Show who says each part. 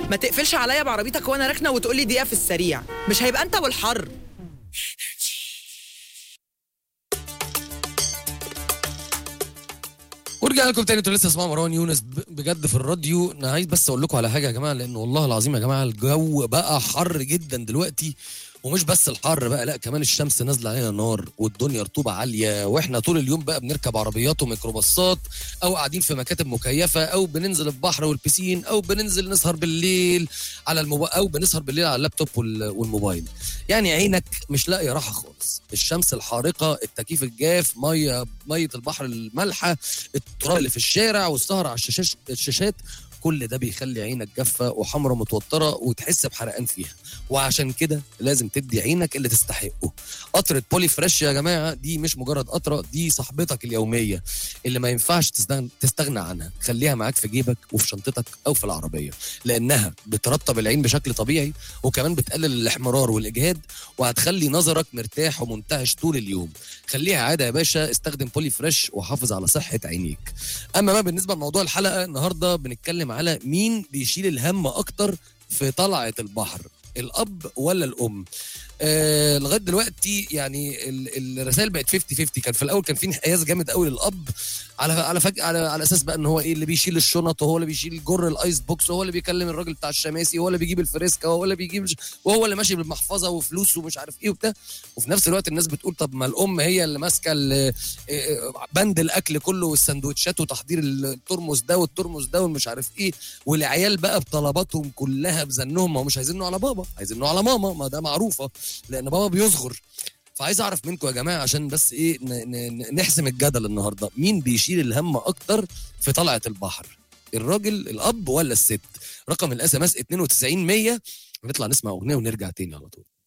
Speaker 1: ما تقفلش عليا بعربيتك وانا راكنه وتقول لي دقيقه في السريع مش هيبقى انت والحر
Speaker 2: ورجعنا لكم تاني انتوا لسه اسمعوا مروان يونس ب- بجد في الراديو انا عايز بس اقول لكم على حاجه يا جماعه لان والله العظيم يا جماعه الجو بقى حر جدا دلوقتي ومش بس الحر بقى لا كمان الشمس نازله علينا نار والدنيا رطوبه عاليه واحنا طول اليوم بقى بنركب عربيات وميكروباصات او قاعدين في مكاتب مكيفه او بننزل البحر والبسين او بننزل نسهر بالليل على الموبايل او بنسهر بالليل على اللابتوب وال- والموبايل يعني عينك مش لاقيه راحه خالص الشمس الحارقه التكييف الجاف ميه ميه البحر المالحه التراب اللي في الشارع والسهر على الشاشات الشاشات كل ده بيخلي عينك جافه وحمرة متوتره وتحس بحرقان فيها وعشان كده لازم تدي عينك اللي تستحقه قطره بولي فريش يا جماعه دي مش مجرد قطره دي صاحبتك اليوميه اللي ما ينفعش تستغنى, تستغنى عنها خليها معاك في جيبك وفي شنطتك او في العربيه لانها بترطب العين بشكل طبيعي وكمان بتقلل الاحمرار والاجهاد وهتخلي نظرك مرتاح ومنتعش طول اليوم خليها عاده يا باشا استخدم بولي فريش وحافظ على صحه عينيك اما ما بالنسبه لموضوع الحلقه النهارده بنتكلم على مين بيشيل الهم اكتر في طلعه البحر الاب ولا الام آه لغايه دلوقتي يعني ال- الرسائل بقت 50 50 كان في الاول كان في انحياز جامد قوي للاب على على فج... على على اساس بقى ان هو ايه اللي بيشيل الشنط وهو اللي بيشيل جر الايس بوكس وهو اللي بيكلم الراجل بتاع الشماسي وهو اللي بيجيب الفريسكا وهو اللي بيجيب وهو اللي ماشي بالمحفظه وفلوس ومش عارف ايه وبتاع وفي نفس الوقت الناس بتقول طب ما الام هي اللي ماسكه ال- آه، بند الاكل كله والسندوتشات وتحضير الترمس ده والترمس ده والمش عارف ايه والعيال بقى بطلباتهم كلها بزنهم ما هو مش عايزينه على بابا عايزينه على ماما ما ده معروفه لان بابا بيصغر فعايز اعرف منكم يا جماعه عشان بس ايه ن- ن- نحسم الجدل النهارده مين بيشيل الهم اكتر في طلعه البحر الراجل الاب ولا الست رقم الاس ام اس 92 100 نطلع نسمع اغنيه ونرجع تاني على طول